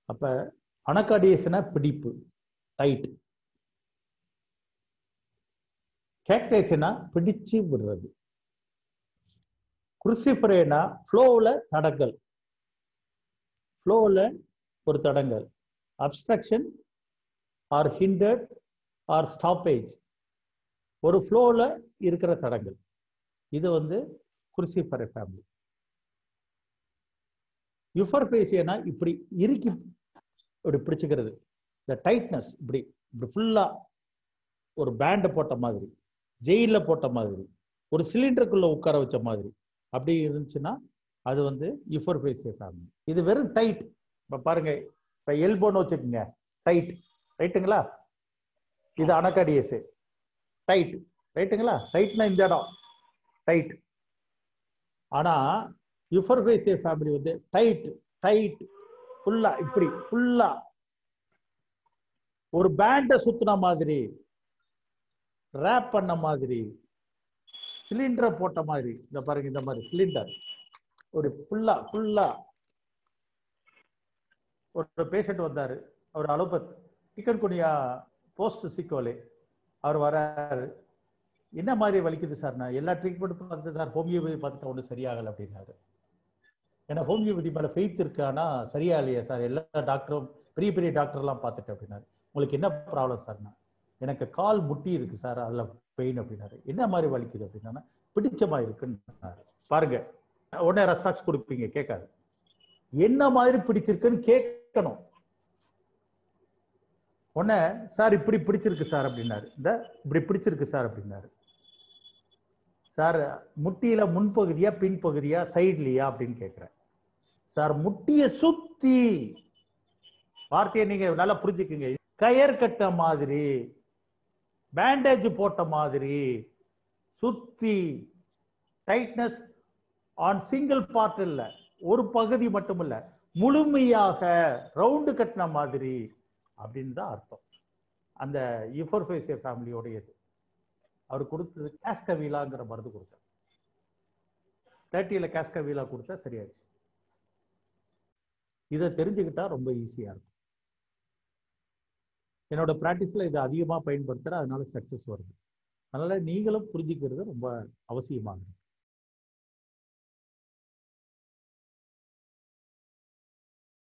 அப்ப அனகாடியஸ்னா பிடிப்பு டைட் கேக்டேஸ்னா பிடிச்சு விடுறது குருசிபரேனா ஃப்ளோவில் தடங்கல் ஃப்ளோவில் ஒரு தடங்கல் obstruction or hindered or stoppage ஒரு ஃப்ளோவில் இருக்கிற தடங்கள் இது வந்து குருசிபரை ஃபேமிலி யுஃபர்பேசியனா இப்படி இறுக்கி இப்படி பிடிச்சுக்கிறது இந்த டைட்னஸ் இப்படி இப்படி ஃபுல்லா ஒரு பேண்டை போட்ட மாதிரி ஜெயிலில் போட்ட மாதிரி ஒரு சிலிண்டருக்குள்ள உட்கார வச்ச மாதிரி அப்படி இருந்துச்சுன்னா அது வந்து யுஃபர்பேசிய ஃபேமிலி இது வெறும் டைட் இப்போ பாருங்க இப்போ எல்போன்னு வச்சுக்கோங்க டைட் ரைட்டுங்களா இது அனகாடியஸ் டைட் ரைட்டுங்களா டைட்னா இந்த இடம் டைட் ஆனா யுஃபர்பேசிய ஃபேமிலி வந்து டைட் டைட் ஃபுல்லா இப்படி ஃபுல்லா ஒரு பேண்டை சுத்தின மாதிரி ரேப் பண்ண மாதிரி சிலிண்டரை போட்ட மாதிரி இந்த பாருங்க இந்த மாதிரி சிலிண்டர் ஒரு ஃபுல்லா ஃபுல்லா ஒரு பேஷண்ட் வந்தாரு அவர் அலோபத் சிக்கன் குனியா போஸ்ட் சிக்கோலே அவர் வராரு என்ன மாதிரி வலிக்குது சார் நான் எல்லா ட்ரீட்மெண்ட் பார்த்து சார் ஹோமியோபதி பார்த்துட்டு ஒன்றும் சரியாகலை அப்படின்னாரு ஏன்னா ஹோமியோபதி மேலே ஃபெய்த் இருக்கு ஆனால் சரியா இல்லையா சார் எல்லா டாக்டரும் பெரிய பெரிய டாக்டர்லாம் பார்த்துட்டு அப்படின்னாரு உங்களுக்கு என்ன ப்ராப்ளம் சார்னா எனக்கு கால் முட்டி இருக்கு சார் அதில் பெயின் அப்படின்னாரு என்ன மாதிரி வலிக்குது அப்படின்னா பிடிச்ச மாதிரி இருக்குன்னு பாருங்க உடனே ரெஸ்பாக்ஸ் கொடுப்பீங்க கேட்காது என்ன மாதிரி பிடிச்சிருக்குன்னு கேட்கணும் உடனே சார் இப்படி பிடிச்சிருக்கு சார் அப்படின்னாரு இந்த இப்படி பிடிச்சிருக்கு சார் அப்படின்னாரு சார் முட்டியில முன்பகுதியா பின்பகுதியா சைட்லியா அப்படின்னு கேட்கிறேன் சார் முட்டிய சுத்தி வார்த்தையை நீங்க நல்லா புரிஞ்சுக்குங்க கயர் கட்ட மாதிரி பேண்டேஜ் போட்ட மாதிரி சுத்தி டைட்னஸ் ஆன் சிங்கிள் பார்ட் இல்ல ஒரு பகுதி மட்டும் இல்ல முழுமையாக ரவுண்டு கட்டின மாதிரி அப்படின்னு தான் அர்த்தம் அந்த யுஃபர்பேசிய ஃபேமிலியோடையது அவர் கொடுத்தது கேஸ்கவீலாங்கிற மருந்து கொடுத்தார் தேர்ட்டியில் கேஸ்கவீலா கொடுத்தா சரியாச்சு இதை தெரிஞ்சுக்கிட்டா ரொம்ப ஈஸியாக இருக்கும் என்னோட ப்ராக்டிஸில் இதை அதிகமாக பயன்படுத்துகிறேன் அதனால சக்ஸஸ் வருது அதனால நீங்களும் புரிஞ்சுக்கிறது ரொம்ப அவசியமாகுது